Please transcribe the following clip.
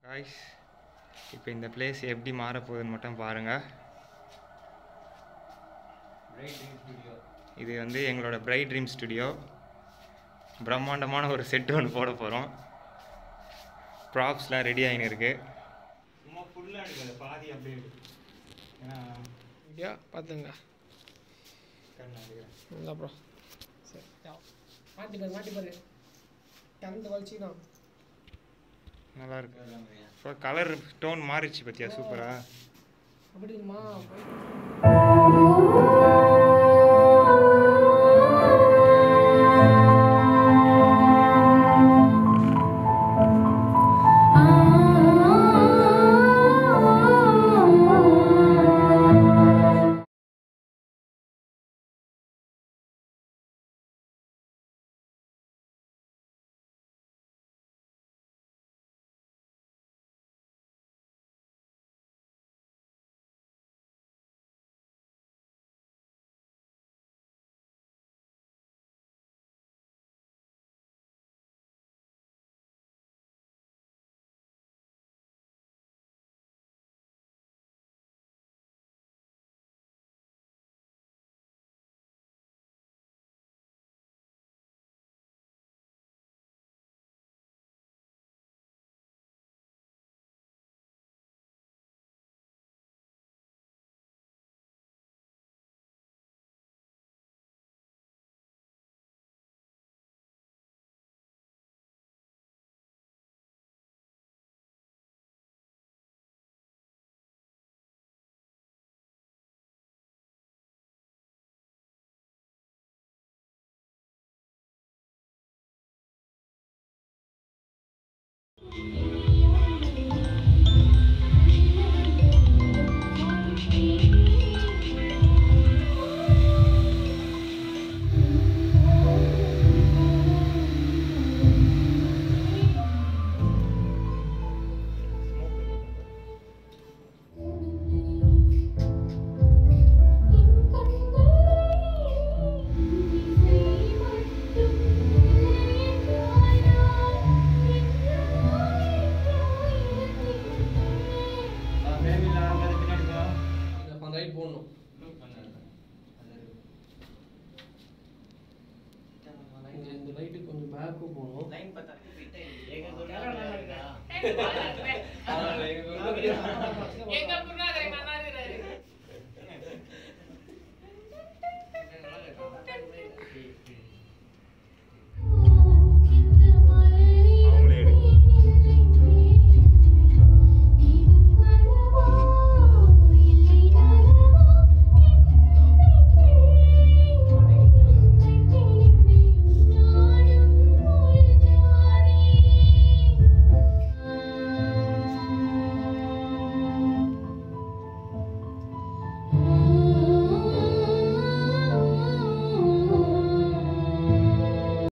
Guys இப்போ இந்த place எப்படி மாறப்போகுதுன்னு மட்டும் பாருங்கள் இது வந்து எங்களோட பிரைட் ட்ரீம் ஸ்டுடியோ பிரம்மாண்டமான ஒரு செட்டு ஒன்று போட போகிறோம் ப்ராப்ஸ்லாம் ரெடி ஆகின்னு இருக்கு சும்மா ஃபுல்லாக எடுக்கல பாதி அப்படியே இருக்கு ஏன்னா ஐடியா பார்த்துங்க கண்ணு எடுக்கிறேன் இல்லை அப்புறம் சரி யா. மாட்டி பாரு மாட்டி பாரு கரண்ட் வலிச்சுக்கணும் நல்லா இருக்கு இப்போ கலர் டோன் மாறிச்சு பத்தியா சூப்பரா அப்படி இருக்குமா அந்த ரைட் போடணும் இந்த இந்த லைட்டு கொஞ்சம் பேக்கும் போகணும் எங்க